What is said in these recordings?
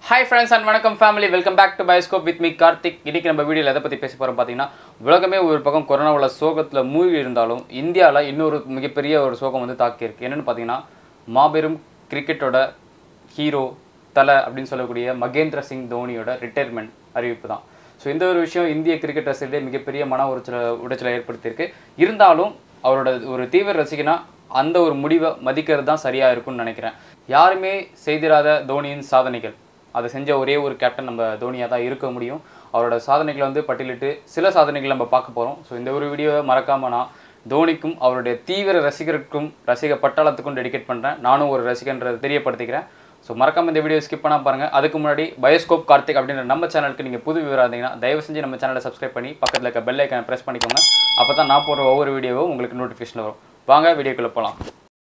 hi friends and வணக்கம் family welcome back to bioscope with me Karthik இன்னைக்கு நம்ம வீடியோவில் எதை பற்றி பேச போகிறோம் பார்த்தீங்கன்னா உலகமே ஒரு பக்கம் கொரோனாவில் சோகத்தில் மூழ்கி இருந்தாலும் இந்தியாவில் இன்னொரு மிகப்பெரிய ஒரு சோகம் வந்து தாக்கியிருக்கு என்னென்னு பார்த்தீங்கன்னா மாபெரும் கிரிக்கெட்டோட ஹீரோ தலை அப்படின்னு சொல்லக்கூடிய மகேந்திர சிங் தோனியோட ரிட்டையர்மெண்ட் அறிவிப்பு தான் ஸோ இந்த ஒரு விஷயம் இந்திய கிரிக்கெட் ரசிகர்களே மிகப்பெரிய மன உளைச்சலை உடைச்சலை ஏற்படுத்தியிருக்கு இருந்தாலும் அவரோட ஒரு தீவிர ரசிகனா அந்த ஒரு முடிவை மதிக்கிறது தான் சரியாக இருக்கும்னு நினைக்கிறேன் யாருமே செய்திராத தோனியின் சாதனைகள் அதை செஞ்ச ஒரே ஒரு கேப்டன் நம்ம தோனியாக தான் இருக்க முடியும் அவரோட சாதனைகளை வந்து பட்டியலிட்டு சில சாதனைகள் நம்ம பார்க்க போகிறோம் ஸோ இந்த ஒரு வீடியோவை மறக்காம நான் தோனிக்கும் அவருடைய தீவிர ரசிகருக்கும் ரசிக பட்டாளத்துக்கும் டெடிகேட் பண்ணுறேன் நானும் ஒரு ரசிகன்றதை தெரியப்படுத்திக்கிறேன் ஸோ மறக்காம இந்த வீடியோ ஸ்கிப் பண்ணால் பாருங்கள் அதுக்கு முன்னாடி பயோஸ்கோப் கார்த்திக் அப்படின்ற நம்ம சேனலுக்கு நீங்கள் புது விவரம் இருந்தீங்கன்னா தயவு செஞ்சு நம்ம சேனலை சப்ஸ்கிரைப் பண்ணி பக்கத்தில் இருக்க பெல் ஐக்கனை ப்ரெஸ் பண்ணிக்கோங்க அப்போ தான் நான் போடுற ஒவ்வொரு வீடியோவும் உங்களுக்கு நோட்டிஃபிகேஷன் வரும் வாங்க வீடியோக்குள்ளே போகலாம்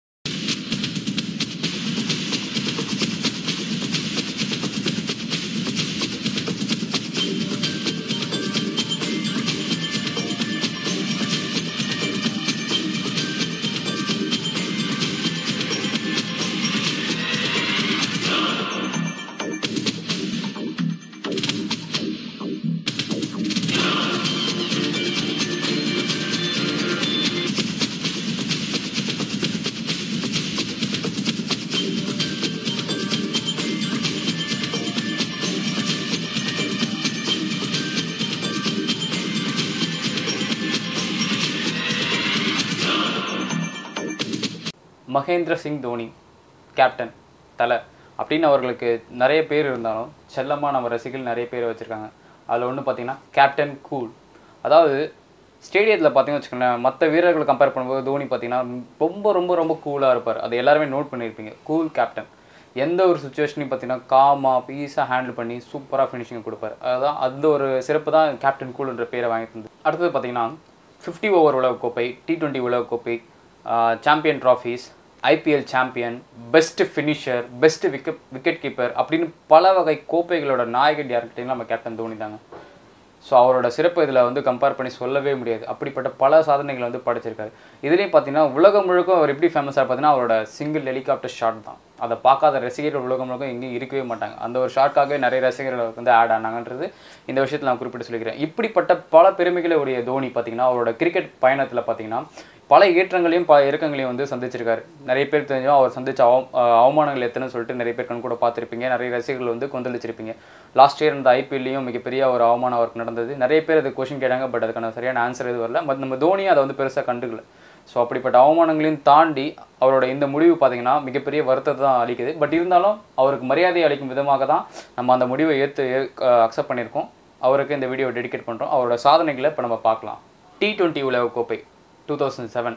மகேந்திர சிங் தோனி கேப்டன் தலை அப்படின்னு அவர்களுக்கு நிறைய பேர் இருந்தாலும் செல்லமாக நம்ம ரசிகர்கள் நிறைய பேர் வச்சுருக்காங்க அதில் ஒன்று பார்த்தீங்கன்னா கேப்டன் கூல் அதாவது ஸ்டேடியத்தில் பார்த்தீங்கன்னு வச்சுக்கோங்களேன் மற்ற வீரர்களை கம்பேர் பண்ணும்போது தோனி பார்த்தீங்கன்னா ரொம்ப ரொம்ப ரொம்ப கூலாக இருப்பார் அதை எல்லாருமே நோட் பண்ணியிருப்பீங்க கூல் கேப்டன் எந்த ஒரு சுச்சுவேஷனையும் பார்த்தீங்கன்னா காமாக பீஸாக ஹேண்டில் பண்ணி சூப்பராக ஃபினிஷிங் கொடுப்பார் அதுதான் அந்த ஒரு சிறப்பு தான் கேப்டன் கூல்ன்ற பேரை வாங்கி தந்து அடுத்தது பார்த்தீங்கன்னா ஃபிஃப்டி ஓவர் உலகக்கோப்பை டி டுவெண்ட்டி உலகக்கோப்பை champion trophies IPL champion best finisher best wicket wicket keeper அப்படின்னு பல வகை கோப்பைகளோட நாயகன் யாருக்கிட்டையும் நம்ம கேப்டன் தோனி தாங்க ஸோ அவரோட சிறப்பு இதில் வந்து கம்பேர் பண்ணி சொல்லவே முடியாது அப்படிப்பட்ட பல சாதனைகளை வந்து படைச்சிருக்காரு இதுலேயும் பார்த்தீங்கன்னா உலகம் முழுக்க அவர் எப்படி ஃபேமஸாக பார்த்தீங்கன்னா அவரோட சிங்கிள் ஹெலிகாப்டர் ஷாட் தான் அதை பார்க்காத ரசிகர்கள் உலகம் முழுக்க எங்கேயும் இருக்கவே மாட்டாங்க அந்த ஒரு ஷாட்காகவே நிறைய ரசிகர்கள் வந்து ஆட் ஆனாங்கன்றது இந்த விஷயத்தில் நான் குறிப்பிட்டு சொல்லிக்கிறேன் இப்படிப்பட்ட பல பெருமைகளை உடைய தோனி பார்த்தீங்கன்னா அவரோட கிரிக்கெட் பயணத்தில் பார்த்தீங்கன்னா பல ஏற்றங்களையும் பல இறக்கங்களையும் வந்து சந்திச்சிருக்காரு நிறைய பேர் தெரிஞ்சோம் அவர் சந்திச்ச அவ அவமானங்கள் எத்தனை சொல்லிட்டு நிறைய பேர் கண் கூட பார்த்துருப்பீங்க நிறைய ரசிகர்கள் வந்து கொந்தளிச்சிருப்பீங்க லாஸ்ட் இயர் இந்த ஐபிஎல்லையும் மிகப்பெரிய ஒரு அவமானம் அவருக்கு நடந்தது நிறைய பேர் அது கொஷின் கேட்டாங்க பட் அதுக்கான சரியான ஆன்சர் எதுவும் வரல பட் நம்ம தோனியும் அதை வந்து பெருசாக கண்டுக்கல ஸோ அப்படிப்பட்ட அவமானங்களையும் தாண்டி அவரோட இந்த முடிவு பார்த்தீங்கன்னா மிகப்பெரிய வருத்தத்தை தான் அளிக்குது பட் இருந்தாலும் அவருக்கு மரியாதை அளிக்கும் விதமாக தான் நம்ம அந்த முடிவை ஏற்று அக்செப்ட் பண்ணியிருக்கோம் அவருக்கு இந்த வீடியோ டெடிகேட் பண்ணுறோம் அவரோட சாதனைகளை இப்போ நம்ம பார்க்கலாம் டி டுவெண்ட்டி உலகக்கோப்பை two thousand seven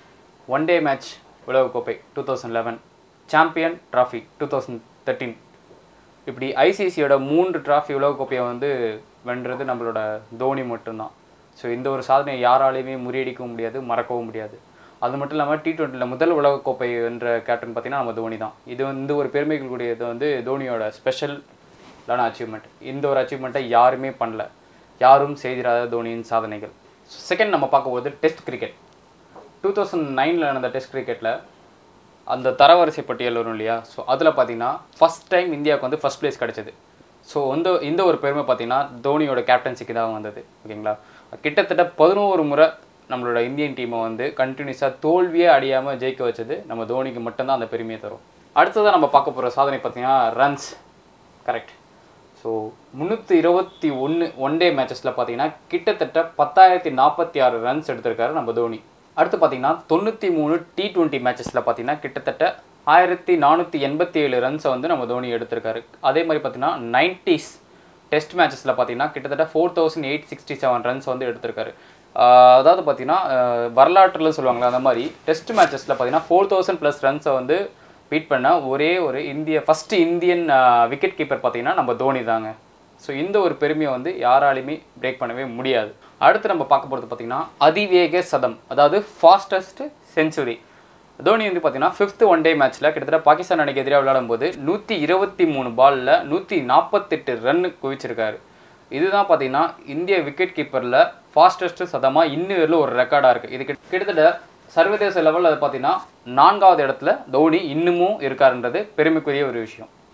one day match உலகக்கோப்பை two thousand eleven champion trophy two thousand thirteen இப்படி ஐசிசியோட மூன்று டிராஃபி உலகக்கோப்பையை வந்து வென்றது நம்மளோட தோனி மட்டும்தான் ஸோ இந்த ஒரு சாதனையை யாராலையுமே முறியடிக்கவும் முடியாது மறக்கவும் முடியாது அது மட்டும் இல்லாமல் டி டுவெண்ட்டியில் முதல் உலகக்கோப்பை வென்ற கேப்டன் பார்த்தீங்கன்னா நம்ம தோனி தான் இது வந்து ஒரு பெருமைகளுடைய இது வந்து தோனியோட ஸ்பெஷலான அச்சீவ்மெண்ட் இந்த ஒரு அச்சீவ்மெண்ட்டை யாருமே பண்ணல யாரும் செய்திராத தோனியின் சாதனைகள் செகண்ட் நம்ம பார்க்க போகிறது டெஸ்ட் கிரிக்கெட் டூ தௌசண்ட் நைனில் நடந்த டெஸ்ட் கிரிக்கெட்டில் அந்த தரவரிசை பட்டியல் வரும் இல்லையா ஸோ அதில் பார்த்தீங்கன்னா ஃபஸ்ட் டைம் இந்தியாவுக்கு வந்து ஃபஸ்ட் பிளேஸ் கிடச்சிது ஸோ இந்த இந்த ஒரு பெருமை பார்த்தீங்கன்னா தோனியோட கேப்டன்சிக்கு தான் வந்தது ஓகேங்களா கிட்டத்தட்ட பதினோரு முறை நம்மளோட இந்தியன் டீமை வந்து கண்டினியூஸாக தோல்வியே அடியாமல் ஜெயிக்க வச்சது நம்ம தோனிக்கு மட்டும்தான் அந்த பெருமையை தரும் அடுத்ததாக நம்ம பார்க்க போகிற சாதனை பார்த்தீங்கன்னா ரன்ஸ் கரெக்ட் ஸோ முந்நூற்றி இருபத்தி ஒன்று ஒன் டே மேட்சஸில் பார்த்தீங்கன்னா கிட்டத்தட்ட பத்தாயிரத்தி நாற்பத்தி ஆறு ரன்ஸ் எடுத்திருக்காரு நம்ம தோனி அடுத்து பார்த்தீங்கன்னா தொண்ணூற்றி மூணு டி டுவெண்ட்டி மேட்சஸில் பார்த்தீங்கன்னா கிட்டத்தட்ட ஆயிரத்தி நானூற்றி எண்பத்தி ஏழு ரன்ஸை வந்து நம்ம தோனி எடுத்திருக்காரு அதே மாதிரி பார்த்தீங்கன்னா நைன்டிஸ் டெஸ்ட் மேட்சஸில் பார்த்தீங்கன்னா கிட்டத்தட்ட four thousand eight sixty seven runs வந்து எடுத்திருக்காரு அதாவது பார்த்தீங்கன்னா வரலாற்றில் சொல்லுவாங்களே அந்த மாதிரி டெஸ்ட் மேட்சஸில் பார்த்தீங்கன்னா ஃபோர் தௌசண்ட் ப்ளஸ் ரன்ஸை வந்து பீட் பண்ண ஒரே ஒரு இந்திய ஃபஸ்ட்டு இந்தியன் விக்கெட் கீப்பர் பார்த்தீங்கன்னா நம்ம தோனி தாங்க ஸோ இந்த ஒரு பெருமையை வந்து யாராலையுமே பிரேக் பண்ணவே முடியாது அடுத்து நம்ம பார்க்க போகிறது பார்த்தீங்கன்னா அதிவேக சதம் அதாவது ஃபாஸ்டஸ்ட் செஞ்சுரி தோனி வந்து பார்த்தீங்கன்னா ஃபிஃப்த் ஒன் டே மேட்ச்சில் கிட்டத்தட்ட பாகிஸ்தான் அணிக்கு எதிராக விளையாடும் போது நூற்றி இருபத்தி மூணு பாலில் நூற்றி நாற்பத்தெட்டு ரன் குவிச்சிருக்காரு இதுதான் பார்த்தீங்கன்னா இந்திய விக்கெட் கீப்பரில் ஃபாஸ்டஸ்ட் சதமாக இன்னும் வரையிலும் ஒரு ரெக்கார்டாக இருக்குது இது கிட்டத்தட்ட சர்வதேச லெவலில் அது பார்த்தீங்கன்னா நான்காவது இடத்துல தோனி இன்னமும் இருக்காருன்றது பெருமைக்குரிய ஒரு விஷயம்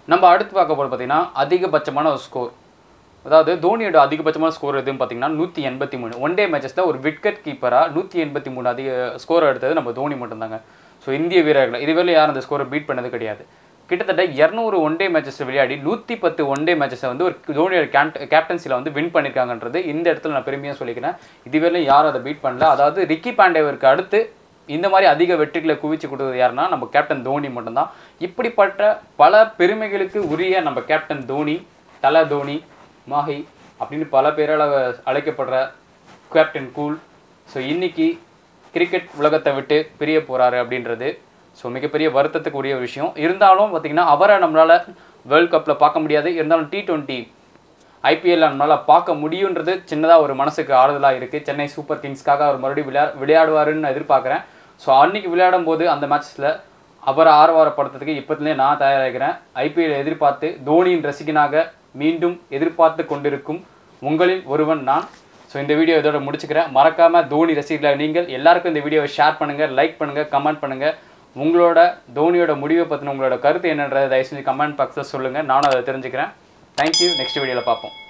நம்ம அடுத்து பார்க்க போகிறது பார்த்தீங்கன்னா அதிகபட்சமான ஒரு ஸ்கோர் அதாவது தோனியோட அதிகபட்சமான ஸ்கோர் எதுன்னு பார்த்தீங்கன்னா நூற்றி எண்பத்தி மூணு ஒன் டே மேட்சஸில் ஒரு விக்கெட் கீப்பராக நூற்றி எண்பத்தி மூணு அதிக ஸ்கோர் எடுத்தது நம்ம தோனி மட்டும்தாங்க ஸோ இந்திய வீரர்கள் இதுவரை யாரும் அந்த ஸ்கோரை பீட் பண்ணது கிடையாது கிட்டத்தட்ட இரநூறு ஒன் டே மேட்சஸ் விளையாடி நூற்றி பத்து ஒன் டே மேட்சஸை வந்து ஒரு தோனியோட கேப்டன்சியில் வந்து வின் பண்ணியிருக்காங்கன்றது இந்த இடத்துல நான் பெருமையாக சொல்லிக்கிறேன் இதுவரையும் யாரும் அதை பீட் பண்ணல அதாவது ரிக்கி பாண்டேவருக்கு அடுத்து இந்த மாதிரி அதிக வெற்றிகளை குவிச்சு கொடுத்தது யாருன்னா நம்ம கேப்டன் தோனி மட்டும்தான் இப்படிப்பட்ட பல பெருமைகளுக்கு உரிய நம்ம கேப்டன் தோனி தல தோனி மாஹி அப்படின்னு பல பேரால் அழைக்கப்படுற கேப்டன் கூல் ஸோ இன்னைக்கு கிரிக்கெட் உலகத்தை விட்டு பிரிய போறாரு அப்படின்றது ஸோ மிகப்பெரிய வருத்தத்துக்கு உரிய விஷயம் இருந்தாலும் பார்த்தீங்கன்னா அவரை நம்மளால வேர்ல்ட் கப்பில் பார்க்க முடியாது இருந்தாலும் டி டுவெண்ட்டி ஐபிஎல் நம்மளால் பார்க்க முடியுன்றது சின்னதாக ஒரு மனசுக்கு ஆறுதலாக இருக்குது சென்னை சூப்பர் கிங்ஸ்க்காக அவர் மறுபடியும் விளையா விளையாடுவாருன்னு நான் எதிர்பார்க்குறேன் ஸோ அன்னைக்கு விளையாடும் போது அந்த மேட்ச்சில் அவரை ஆரவாரப்படுத்துறதுக்கு இப்போதுலேயே நான் தயாராகிறேன் ஐபிஎல் எதிர்பார்த்து தோனியின் ரசிகனாக மீண்டும் எதிர்பார்த்து கொண்டிருக்கும் உங்களில் ஒருவன் நான் ஸோ இந்த வீடியோ இதோட முடிச்சுக்கிறேன் மறக்காம தோனி ரசிகர்களாக நீங்கள் எல்லாருக்கும் இந்த வீடியோவை ஷேர் பண்ணுங்க லைக் பண்ணுங்க கமெண்ட் பண்ணுங்க உங்களோட தோனியோட முடிவை பற்றின உங்களோட கருத்து என்னன்றதை தயவு செஞ்சு கமெண்ட் பாக்ஸில் சொல்லுங்கள் நானும் அதை தெரிஞ்சுக்கிறேன் தேங்க்யூ நெக்ஸ்ட் வீடியோவில் பார்ப்போம்